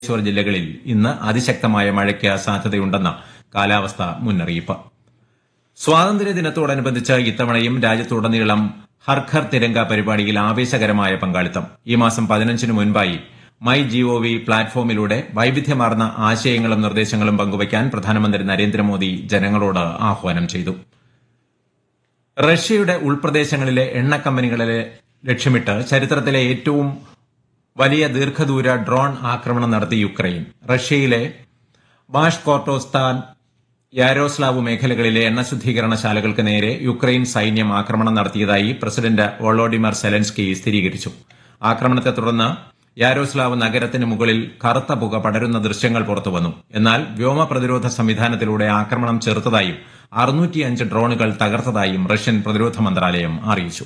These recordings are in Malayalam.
ബാഗേശ്വർ ജില്ലകളിൽ ഇന്ന് അതിശക്തമായ മഴയ്ക്ക് സാധ്യതയുണ്ടെന്ന് കാലാവസ്ഥാ മുന്നറിയിപ്പ് സ്വാതന്ത്ര്യ ദിനത്തോടനുബന്ധിച്ച് ഇത്തവണയും രാജ്യത്തുടനീളം ഹർഘർ തിരങ്ക പരിപാടിയിൽ ആവേശകരമായ പങ്കാളിത്തം ഈ മാസം പതിനഞ്ചിന് മുൻപായി മൈ ജിഒവി പ്ലാറ്റ്ഫോമിലൂടെ വൈവിധ്യമാർന്ന ആശയങ്ങളും നിർദ്ദേശങ്ങളും പങ്കുവയ്ക്കാൻ പ്രധാനമന്ത്രി നരേന്ദ്രമോദി ജനങ്ങളോട് ആഹ്വാനം ചെയ്തു റഷ്യയുടെ ഉൾപ്രദേശങ്ങളിലെ എണ്ണ കമ്പനികളെ ലക്ഷ്യമിട്ട് ചരിത്രത്തിലെ ഏറ്റവും വലിയ ദീർഘദൂര ഡ്രോൺ ആക്രമണം നടത്തി യുക്രൈൻ റഷ്യയിലെ ബാഷ്കോർട്ടോസ്ഥാൻ യാരോസ്ലാവ് മേഖലകളിലെ എണ്ണ ശുദ്ധീകരണശാലകൾക്ക് നേരെ യുക്രൈൻ സൈന്യം ആക്രമണം നടത്തിയതായി പ്രസിഡന്റ് വോളോഡിമർ സെലൻസ്കി സ്ഥിരീകരിച്ചു ആക്രമണത്തെ തുടർന്ന് യാരോസ്ലാവ് നഗരത്തിന് മുകളിൽ കറുത്ത പുക പടരുന്ന ദൃശ്യങ്ങൾ പുറത്തുവന്നു എന്നാൽ വ്യോമ പ്രതിരോധ സംവിധാനത്തിലൂടെ ആക്രമണം ചെറുത്തതായും അറുന്നൂറ്റിയഞ്ച് ഡ്രോണുകൾ തകർത്തതായും റഷ്യൻ പ്രതിരോധ മന്ത്രാലയം അറിയിച്ചു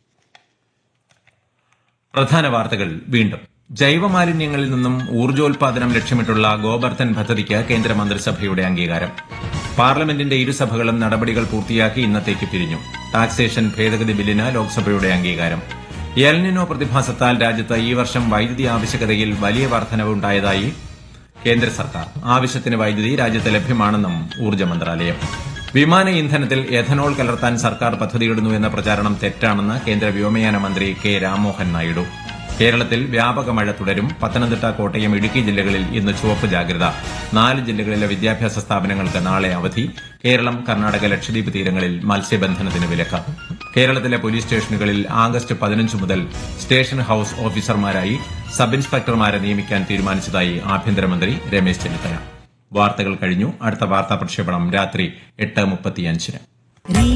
പ്രധാന വാർത്തകൾ വീണ്ടും ജൈവമാലിന്യങ്ങളിൽ നിന്നും ഊർജോൽപാദനം ലക്ഷ്യമിട്ടുള്ള ഗോബർധൻ പദ്ധതിക്ക് കേന്ദ്രമന്ത്രിസഭയുടെ അംഗീകാരം പാർലമെന്റിന്റെ ഇരുസഭകളും നടപടികൾ പൂർത്തിയാക്കി ഇന്നത്തേക്ക് പിരിഞ്ഞു ടാക്സേഷൻ ഭേദഗതി ബില്ലിന് ലോക്സഭയുടെ അംഗീകാരം എൽനിനോ പ്രതിഭാസത്താൽ രാജ്യത്ത് ഈ വർഷം വൈദ്യുതി ആവശ്യകതയിൽ വലിയ വർധനവുണ്ടായതായി കേന്ദ്ര സർക്കാർ ആവശ്യത്തിന് വൈദ്യുതി രാജ്യത്ത് ലഭ്യമാണെന്നും ഊർജ്ജ മന്ത്രാലയം വിമാന ഇന്ധനത്തിൽ എഥനോൾ കലർത്താൻ സർക്കാർ പദ്ധതിയിടുന്നു എന്ന പ്രചാരണം തെറ്റാണെന്ന് കേന്ദ്ര വ്യോമയാന മന്ത്രി കെ രാംമോഹൻ നായിഡു കേരളത്തിൽ വ്യാപക മഴ തുടരും പത്തനംതിട്ട കോട്ടയം ഇടുക്കി ജില്ലകളിൽ ഇന്ന് ചുവപ്പ് ജാഗ്രത നാല് ജില്ലകളിലെ വിദ്യാഭ്യാസ സ്ഥാപനങ്ങൾക്ക് നാളെ അവധി കേരളം കർണാടക ലക്ഷദ്വീപ് തീരങ്ങളിൽ മത്സ്യബന്ധനത്തിന് വിലക്ക് കേരളത്തിലെ പോലീസ് സ്റ്റേഷനുകളിൽ ആഗസ്റ്റ് പതിനഞ്ച് മുതൽ സ്റ്റേഷൻ ഹൌസ് ഓഫീസർമാരായി സബ് ഇൻസ്പെക്ടർമാരെ നിയമിക്കാൻ തീരുമാനിച്ചതായി ആഭ്യന്തരമന്ത്രി രമേശ് ചെന്നിത്തല വാർത്തകൾ കഴിഞ്ഞു അടുത്ത വാർത്താ പ്രക്ഷേപണം രാത്രി എട്ട് മുപ്പത്തിയഞ്ചിന്